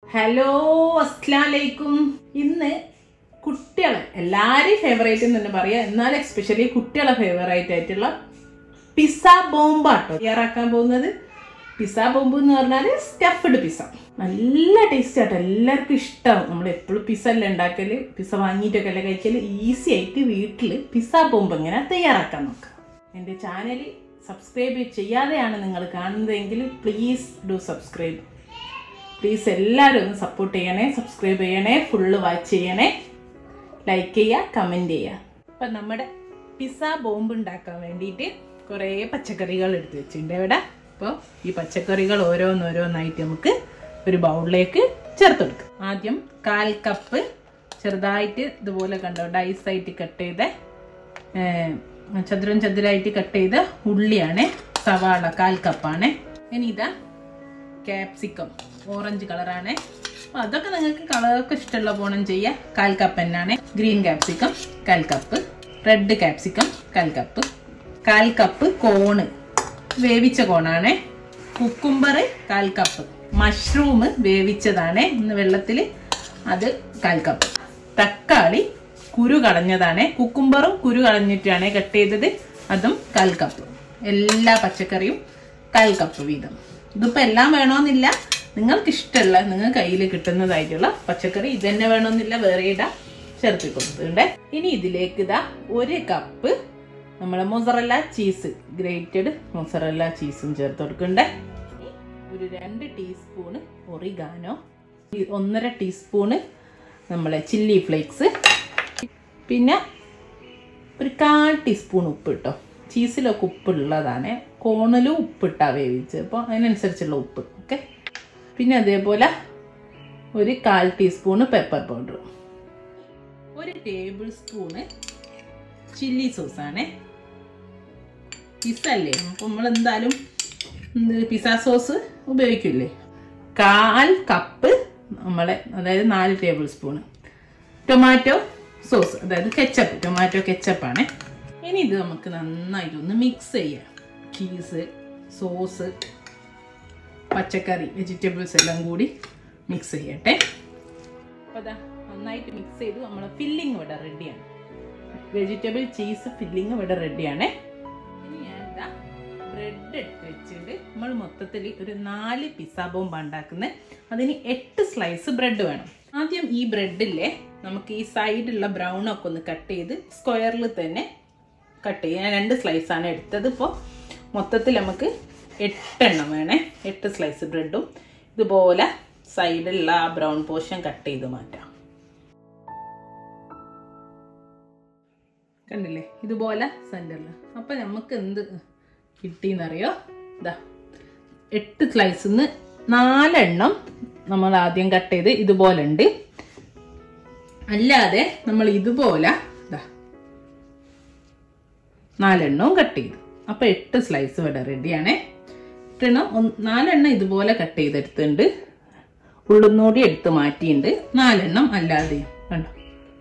hello അസ്ലാലൈക്കും ഇന്ന് കുട്ടികളെ എല്ലാവരെയും ഫേവറേറ്റ് എന്ന് തന്നെ പറയാം എന്നാൽ എക്സ്പെഷ്യലി കുട്ടികളെ ഫേവറേറ്റ് ആയിട്ടുള്ള പിസ്സ ബോംബാട്ടോ തയ്യാറാക്കാൻ പോകുന്നത് പിസ്സ ബോംബ് എന്ന് പറഞ്ഞാൽ സ്റ്റഫ്ഡ് പിസ്സ നല്ല ടേസ്റ്റ് ആട്ടോ എല്ലാവർക്കും ഇഷ്ടമാവും നമ്മൾ എപ്പോഴും പിസ്സ അല്ലേ ഉണ്ടാക്കല് പിസ്സ വാങ്ങിയിട്ടൊക്കെ അല്ലേ കഴിക്കല് ഈസി ആയിട്ട് വീട്ടിൽ പിസ്സ ബോംബ് എങ്ങനെ തയ്യാറാക്കാൻ നോക്കാം എൻ്റെ ചാനൽ സബ്സ്ക്രൈബ് ചെയ്യാതെയാണ് നിങ്ങൾ കാണുന്നതെങ്കിൽ പ്ലീസ് ഡു സബ്സ്ക്രൈബ് പ്ലീസ് എല്ലാവരും ഒന്ന് സപ്പോർട്ട് ചെയ്യണേ സബ്സ്ക്രൈബ് ചെയ്യണേ ഫുള്ള് വാച്ച് ചെയ്യണേ ലൈക്ക് ചെയ്യുക കമൻറ്റ് ചെയ്യുക അപ്പം നമ്മുടെ പിസ്സ ബോംബ് ഉണ്ടാക്കാൻ വേണ്ടിയിട്ട് കുറേ പച്ചക്കറികൾ എടുത്ത് വെച്ചിട്ടുണ്ട് ഇവിടെ അപ്പോൾ ഈ പച്ചക്കറികൾ ഓരോന്നോരോന്നായിട്ട് നമുക്ക് ഒരു ബൗളിലേക്ക് ചേർത്ത് കൊടുക്കാം ആദ്യം കാൽ കപ്പ് ചെറുതായിട്ട് ഇതുപോലെ കണ്ടോ ഡൈസായിട്ട് കട്ട് ചെയ്ത ഏർ, ചതുരം ചതുരായിട്ട് കട്ട് ചെയ്ത ഉള്ളിയാണ് സവാള കാൽ കപ്പാണ് ഇനി ഇതാ ക്യാപ്സിക്കം ഓറഞ്ച് കളറാണ് അപ്പൊ അതൊക്കെ നിങ്ങൾക്ക് കളറൊക്കെ ഇഷ്ടമുള്ള പോണം ചെയ്യാം കാൽ കപ്പ് തന്നെയാണ് ഗ്രീൻ ക്യാപ്സിക്കം കാൽ കപ്പ് റെഡ് ക്യാപ്സിക്കം കാൽ കപ്പ് കാൽ കപ്പ് കോണ് വേവിച്ച കോണാണ് കുക്കുംബർ കാൽ കപ്പ് മഷ്റൂം വേവിച്ചതാണ് ഇന്ന് വെള്ളത്തിൽ അത് കാൽ കപ്പ് തക്കാളി കുരു കളഞ്ഞതാണ് കുക്കുംബറും കുരു കളഞ്ഞിട്ടാണ് കട്ട് ചെയ്തത് അതും കാൽ കപ്പ് എല്ലാ പച്ചക്കറിയും കാൽ കപ്പ് വീതം ഇതിപ്പോൾ എല്ലാം വേണമെന്നില്ല നിങ്ങൾക്ക് ഇഷ്ടമുള്ള നിങ്ങൾ കയ്യിൽ കിട്ടുന്നതായിട്ടുള്ള പച്ചക്കറി ഇത് തന്നെ വേണമെന്നില്ല വേറെ ഇടാം ചേർത്ത് കൊടുത്തിട്ടുണ്ട് ഇനി ഇതിലേക്ക് ഇതാ ഒരു കപ്പ് നമ്മളെ മൊസറല്ല ചീസ് ഗ്രേറ്റഡ് മൊസറല്ല ചീസും ചേർത്ത് കൊടുക്കണ്ടേ ഇനി ഒരു രണ്ട് ടീസ്പൂണ് ഒറിഗാനോ ഈ ഒന്നര ടീസ്പൂണ് നമ്മളെ ചില്ലി ഫ്ലേക്സ് പിന്നെ ഒരു കാൽ ടീസ്പൂൺ ഉപ്പ് ഇട്ടോ ചീസിലൊക്കെ ഉപ്പുള്ളതാണ് കോണിലും ഉപ്പിട്ടാ വേവിച്ച് അപ്പോൾ അതിനനുസരിച്ചുള്ള ഉപ്പ് ഓക്കെ പിന്നെ അതേപോലെ ഒരു കാൽ ടീസ്പൂണ് പെപ്പർ പൗഡർ ഒരു ടേബിൾ സ്പൂണ് ചില്ലി സോസാണ് പിസ്സ അല്ലേ അപ്പോൾ നമ്മൾ എന്തായാലും പിസ്സ സോസ് ഉപയോഗിക്കില്ലേ കാൽ കപ്പ് നമ്മളെ അതായത് നാല് ടേബിൾ സ്പൂണ് ടൊമാറ്റോ സോസ് അതായത് കെച്ചപ്പ് ടൊമാറ്റോ കെച്ചപ്പാണ് ഇനി ഇത് നമുക്ക് നന്നായിട്ടൊന്ന് മിക്സ് ചെയ്യാം ചീസ് സോസ് പച്ചക്കറി വെജിറ്റബിൾസ് എല്ലാം കൂടി മിക്സ് ചെയ്യട്ടെ അപ്പോൾ അതാ നന്നായിട്ട് മിക്സ് ചെയ്ത് നമ്മളെ ഫില്ലിങ് ഇവിടെ റെഡിയാണ് വെജിറ്റബിൾ ചീസ് ഫില്ലിങ് ഇവിടെ റെഡിയാണ് ഇനി ഞാൻ ഇതാ ബ്രെഡ് എടുത്ത് വെച്ചിട്ട് നമ്മൾ മൊത്തത്തിൽ ഒരു നാല് പിസ്സ ബോംബ് ഉണ്ടാക്കുന്നത് അതിന് എട്ട് സ്ലൈസ് ബ്രെഡ് വേണം ആദ്യം ഈ ബ്രെഡില്ലേ നമുക്ക് ഈ സൈഡുള്ള ബ്രൗൺ ഒക്കെ ഒന്ന് കട്ട് ചെയ്ത് സ്ക്വയറിൽ തന്നെ കട്ട് ചെയ്യാൻ ഞാൻ രണ്ട് സ്ലൈസാണ് എടുത്തത് ഇപ്പോൾ മൊത്തത്തിൽ നമുക്ക് എട്ടെണ്ണം വേണേ എട്ട് സ്ലൈസ് ബ്രെഡും ഇതുപോലെ സൈഡിലുള്ള ആ ബ്രൗൺ പോർഷൻ കട്ട് ചെയ്ത് മാറ്റാം കണ്ടില്ലേ ഇതുപോലെ സെൻറ്ററിൽ അപ്പം നമുക്ക് എന്ത് കിട്ടിയെന്നറിയോ ഇതാ എട്ട് സ്ലൈസിൽ നിന്ന് നാലെണ്ണം നമ്മൾ ആദ്യം കട്ട് ചെയ്ത് ഇതുപോലെ ഉണ്ട് അല്ലാതെ നമ്മൾ ഇതുപോലെ ഇതാ നാലെണ്ണവും കട്ട് ചെയ്തു അപ്പോൾ എട്ട് സ്ലൈസ് ഇവിടെ റെഡിയാണേ എട്ടെണ്ണം ഒന്ന് നാലെണ്ണം ഇതുപോലെ കട്ട് ചെയ്തെടുത്തിട്ടുണ്ട് ഉള്ളുന്നൂടി എടുത്ത് മാറ്റിയിട്ടുണ്ട് നാലെണ്ണം അല്ലാതെ കണ്ടോ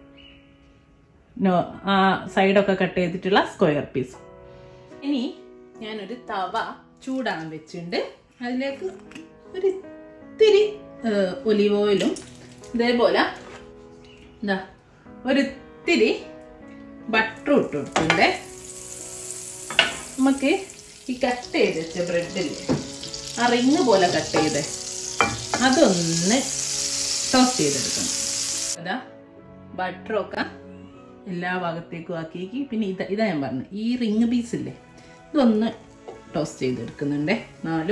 നോ ആ സൈഡൊക്കെ കട്ട് ചെയ്തിട്ടുള്ള സ്ക്വയർ പീസ് ഇനി ഞാനൊരു തവ ചൂടാൻ വെച്ചിട്ടുണ്ട് അതിലേക്ക് ഒരു ഇത്തിരി ഒലിവ് ഓയിലും ഇതേപോലെ എന്താ ഒരു ഇത്തിരി ബട്ടർ ഇട്ട് കൊടുത്തിട്ടുണ്ട് നമുക്ക് ഈ കട്ട് ചെയ്ത് വെച്ച ബ്രെഡില്ലേ ആ റിങ് പോലെ കട്ട് ചെയ്ത് അതൊന്ന് ടോസ്റ്റ് ചെയ്തെടുക്കണം അതാ ബട്ടറൊക്കെ എല്ലാ ഭാഗത്തേക്കും ആക്കിയേക്ക് പിന്നെ ഇതാ ഇതാ ഞാൻ പറഞ്ഞു ഈ റിങ് പീസ് ഇല്ലേ ഇതൊന്ന് ടോസ്റ്റ് ചെയ്തെടുക്കുന്നുണ്ടേ നാലും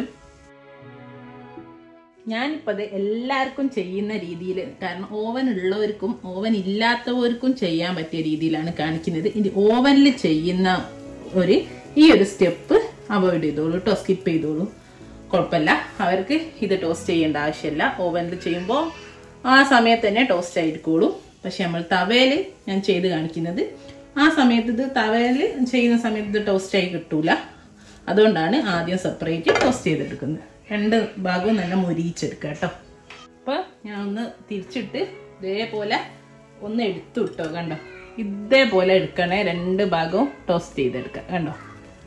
ഞാനിപ്പോൾ അത് എല്ലാവർക്കും ചെയ്യുന്ന രീതിയിൽ കാരണം ഓവൻ ഉള്ളവർക്കും ഓവൻ ഇല്ലാത്തവർക്കും ചെയ്യാൻ പറ്റിയ രീതിയിലാണ് കാണിക്കുന്നത് ഇനി ഓവനിൽ ചെയ്യുന്ന ഒരു ഈ ഒരു സ്റ്റെപ്പ് അവോയ്ഡ് ചെയ്തോളൂ കേട്ടോ സ്കിപ്പ് ചെയ്തോളൂ കുഴപ്പമില്ല അവർക്ക് ഇത് ടോസ്റ്റ് ചെയ്യേണ്ട ആവശ്യമില്ല ഓവനിൽ ചെയ്യുമ്പോൾ ആ സമയത്ത് തന്നെ ടോസ്റ്റ് ആയിരിക്കുള്ളൂ പക്ഷെ നമ്മൾ തവയിൽ ഞാൻ ചെയ്ത് കാണിക്കുന്നത് ആ സമയത്ത് ഇത് തവയിൽ ചെയ്യുന്ന സമയത്ത് ഇത് ടോസ്റ്റ് ആയി കിട്ടൂല അതുകൊണ്ടാണ് ആദ്യം സെപ്പറേറ്റ് ടോസ്റ്റ് ചെയ്തെടുക്കുന്നത് രണ്ട് ഭാഗവും നല്ല മുരിയിച്ചെടുക്കുക കേട്ടോ അപ്പോൾ ഞാൻ ഒന്ന് തിരിച്ചിട്ട് ഇതേപോലെ ഒന്ന് എടുത്തു വിട്ടോ കണ്ടോ ഇതേപോലെ എടുക്കണേ രണ്ട് ഭാഗവും ടോസ്റ്റ് ചെയ്തെടുക്കുക കണ്ടോ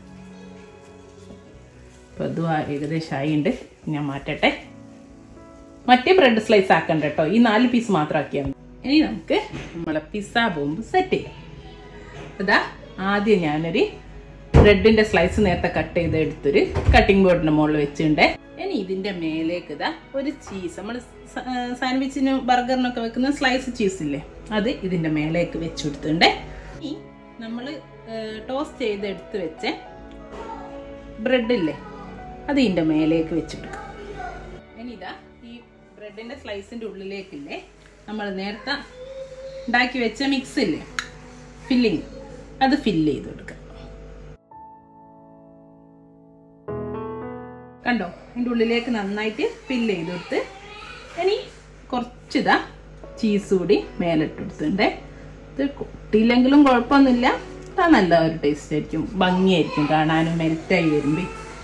അപ്പോൾ അതും ആ ഏകദേശം ആയിണ്ട് ഞാൻ മാറ്റട്ടെ മറ്റേ ബ്രെഡ് സ്ലൈസ് ആക്കണ്ട കേട്ടോ ഈ നാല് പീസ് മാത്രം ആക്കിയാൽ മതി ഇനി നമുക്ക് നമ്മളെ പിസ്സ ബോംബ് സെറ്റ് ചെയ്യാം ഇതാ ആദ്യം ഞാനൊരു ബ്രെഡിന്റെ സ്ലൈസ് നേരത്തെ കട്ട് ചെയ്ത് എടുത്തൊരു കട്ടിംഗ് ബോർഡിന്റെ മുകളിൽ വെച്ചിട്ടുണ്ട് ഇനി ഇതിന്റെ മേലേക്ക് ഇതാ ഒരു ചീസ് നമ്മൾ സാൻഡ്വിച്ചിനും ബർഗറിനൊക്കെ വെക്കുന്ന സ്ലൈസ് ചീസ് ഇല്ലേ അത് ഇതിന്റെ മേലേക്ക് വെച്ച് കൊടുത്തിട്ടുണ്ട് ഇനി നമ്മൾ ടോസ്റ്റ് ചെയ്ത് എടുത്ത് വെച്ച ബ്രെഡ് ഇല്ലേ അത് ഇതിന്റെ മേലേക്ക് വെച്ചെടുക്കാം ഇനി ഇതാ ഈ ബ്രെഡിന്റെ സ്ലൈസിന്റെ ഉള്ളിലേക്കില്ലേ നമ്മൾ നേരത്തെ ഉണ്ടാക്കി വെച്ച മിക്സ് ഇല്ലേ ഫില്ലിങ് അത് ഫില്ല് ചെയ്ത് കൊടുക്കാം കണ്ടോ അതിൻ്റെ ഉള്ളിലേക്ക് നന്നായിട്ട് ഫില്ല് ചെയ്ത് കൊടുത്ത് ഇനി കുറച്ചിതാ ചീസ് കൂടി മേലിട്ട് കൊടുത്തിട്ടുണ്ട് ഇത് കുട്ടിയില്ലെങ്കിലും കുഴപ്പമൊന്നുമില്ല അത് നല്ല ഒരു ടേസ്റ്റ് ആയിരിക്കും ഭംഗിയായിരിക്കും കാണാനും മെൽറ്റായി വരുമ്പോൾ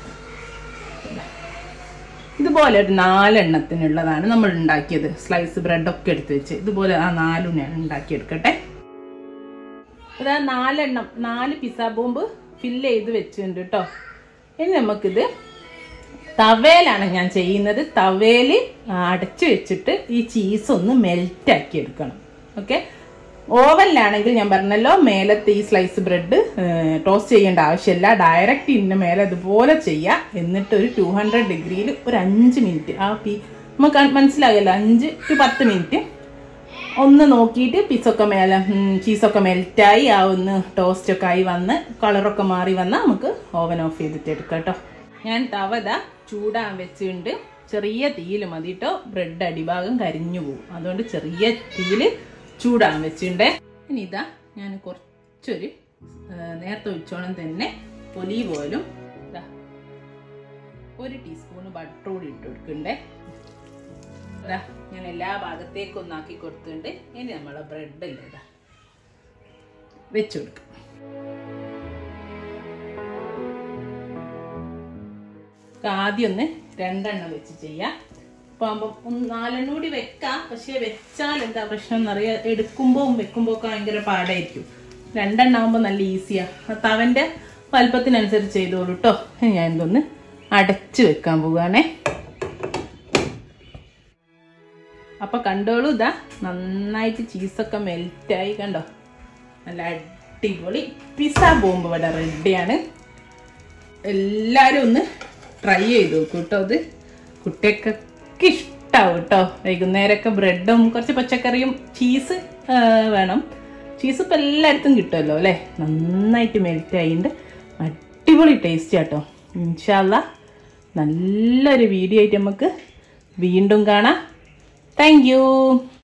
ഇതുപോലെ ഒരു നാലെണ്ണത്തിനുള്ളതാണ് നമ്മൾ ഉണ്ടാക്കിയത് സ്ലൈസ് ബ്രെഡൊക്കെ എടുത്ത് വെച്ച് ഇതുപോലെ ആ നാലും ഞാൻ ഉണ്ടാക്കിയെടുക്കട്ടെ ഇതാ നാലെണ്ണം നാല് പിസ്സ ബോംബ് ഫില്ല് ചെയ്ത് വെച്ചിട്ടുണ്ട് കേട്ടോ ഇനി നമുക്കിത് തവയിലാണ് ഞാൻ ചെയ്യുന്നത് തവയിൽ അടച്ചു വെച്ചിട്ട് ഈ ചീസ് ഒന്ന് മെൽറ്റ് ആക്കി എടുക്കണം ഓക്കെ ഓവനിലാണെങ്കിൽ ഞാൻ പറഞ്ഞല്ലോ മേലത്തെ ഈ സ്ലൈസ് ബ്രെഡ് ടോസ്റ്റ് ചെയ്യേണ്ട ആവശ്യമില്ല ഡയറക്റ്റ് ഇതിൻ്റെ മേലെ ഇതുപോലെ ചെയ്യാം എന്നിട്ട് ഒരു ടു ഹൺഡ്രഡ് ഡിഗ്രിയിൽ ഒരു അഞ്ച് മിനിറ്റ് ആ പി നമുക്ക് മനസ്സിലാകില്ല അഞ്ച് ടു പത്ത് മിനിറ്റ് ഒന്ന് നോക്കിയിട്ട് പിസൊക്കെ മേലെ ചീസൊക്കെ മെൽറ്റായി ആ ഒന്ന് ടോസ്റ്റ് ഒക്കെ ആയി വന്ന് കളറൊക്കെ മാറി വന്നാൽ നമുക്ക് ഓവൻ ഓഫ് ചെയ്തിട്ട് എടുക്കാം കേട്ടോ ഞാൻ തവത ചൂടാൻ വെച്ചിട്ടുണ്ട് ചെറിയ തീയിൽ മതി കേട്ടോ ബ്രെഡ് അടിഭാഗം കരിഞ്ഞു പോകും അതുകൊണ്ട് ചെറിയ തീയിൽ ചൂടാൻ വെച്ചിട്ടുണ്ട് ഇനി ഇതാ ഞാൻ കുറച്ചൊരു നേരത്തെ ഒഴിച്ചോണം തന്നെ ഒലീവ് ഓയിലും ഇതാ ഒരു ടീസ്പൂൺ ബട്ടർ കൂടി ഇട്ട് കൊടുക്കണ്ടേ അതാ ഞാൻ എല്ലാ ഭാഗത്തേക്കും ഒന്നാക്കി കൊടുത്തിട്ടുണ്ട് ഇനി നമ്മളെ ബ്രെഡ് ഇല്ലേ ഇതാ വെച്ചു കൊടുക്കും ആദ്യം ഒന്ന് രണ്ടെണ്ണം വെച്ച് ചെയ്യാം അപ്പോൾ ആകുമ്പോൾ ഒന്ന് നാലെണ്ണം കൂടി വെക്കാം പക്ഷേ വെച്ചാൽ എന്താ പ്രശ്നം എന്നറിയാം എടുക്കുമ്പോൾ വെക്കുമ്പോൾ ഒക്കെ ഭയങ്കര പാടായിരിക്കും രണ്ടെണ്ണം ആകുമ്പോൾ നല്ല ഈസിയാണ് തവൻ്റെ വലുപ്പത്തിനനുസരിച്ച് ചെയ്തോളൂ കേട്ടോ ഞാൻ ഇതൊന്ന് അടച്ച് വെക്കാൻ പോവുകയാണേ അപ്പൊ കണ്ടോളൂ ഇതാ നന്നായിട്ട് ചീസൊക്കെ മെൽറ്റായി കണ്ടോ നല്ല അടിപൊളി പിസ്സ ബോംബ് ഇവിടെ റെഡിയാണ് എല്ലാവരും ഒന്ന് ട്രൈ ചെയ്ത് നോക്കൂ കേട്ടോ ഇത് കുട്ടികൾക്കൊക്കെ ഇഷ്ടാവും കേട്ടോ വൈകുന്നേരമൊക്കെ ബ്രെഡും കുറച്ച് പച്ചക്കറിയും ചീസ് വേണം ചീസ് ഇപ്പം എല്ലായിടത്തും കിട്ടുമല്ലോ അല്ലേ നന്നായിട്ട് മെൽറ്റ് ആയിട്ടുണ്ട് അടിപൊളി ടേസ്റ്റ് കേട്ടോ ഇൻഷാല്ല നല്ലൊരു വീഡിയോ ആയിട്ട് നമുക്ക് വീണ്ടും കാണാം താങ്ക്